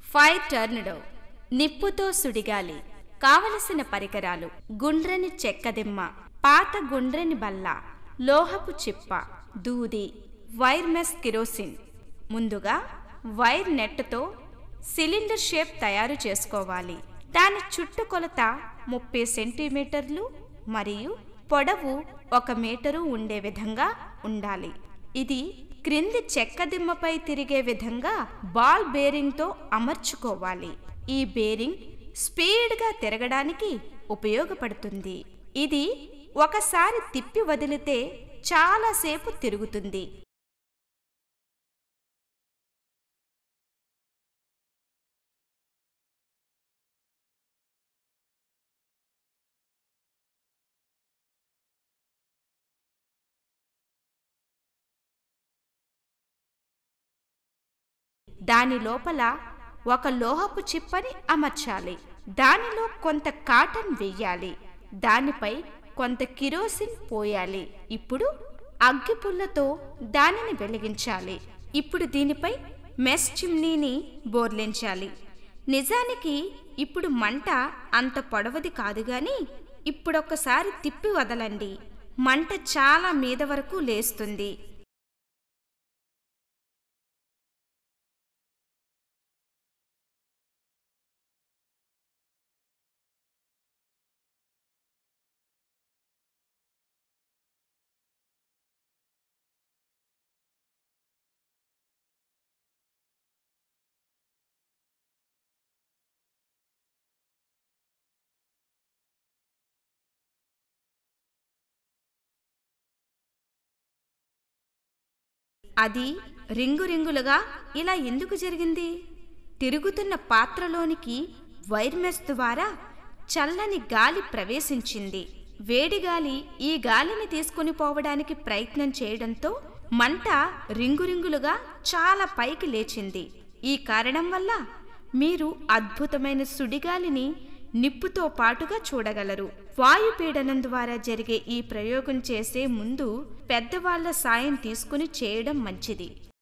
fire టర్నడో నిప్పుతో సుడిగాలి కావలసిన పరికరాలు గుండ్రని చెక్కదిమ్మ పాత గుండ్రని బల్ల లోహపు చిప్ప దూది వైర్ మెస్ కిరోసిన్ ముందుగా వైర్ నెట్తో సిలిండర్ షేప్ తయారు చేసుకోవాలి దాని చుట్టుకొలత ముప్పై సెంటీమీటర్లు మరియు పొడవు ఒక మీటరు ఉండే విధంగా ఉండాలి ఇది క్రింది చెక్క దిమ్మపై తిరిగే విధంగా బాల్ బేరింగ్తో అమర్చుకోవాలి ఈ బేరింగ్ స్పీడ్గా తిరగడానికి ఉపయోగపడుతుంది ఇది ఒకసారి తిప్పి వదిలితే చాలాసేపు తిరుగుతుంది దాని లోపల ఒక లోహపు చిప్పని అమర్చాలి దానిలో కొంత కాటన్ వెయ్యాలి దానిపై కొంత కిరోసిన్ పోయాలి ఇప్పుడు అగ్గిపుల్లతో దానిని వెలిగించాలి ఇప్పుడు దీనిపై మెస్ చిమ్నీని బోర్లించాలి నిజానికి ఇప్పుడు మంట అంత పొడవది కాదు గాని ఇప్పుడొక్కసారి తిప్పి వదలండి మంట చాలా మీద వరకు లేస్తుంది అది రింగు రింగులుగా ఇలా ఎందుకు జరిగింది తిరుగుతున్న పాత్రలోనికి వైర్ మెస్ ద్వారా చల్లని గాలి ప్రవేశించింది వేడి గాలి ఈ గాలిని తీసుకుని పోవడానికి ప్రయత్నం చేయడంతో మంట రింగురింగులుగా చాలా పైకి లేచింది ఈ కారణం వల్ల మీరు అద్భుతమైన సుడిగాలిని నిప్పుతో పాటుగా చూడగలరు వాయుపీడనం ద్వారా జరిగే ఈ ప్రయోగం చేసే ముందు పెద్దవాళ్ల సాయం తీసుకుని చేయడం మంచిది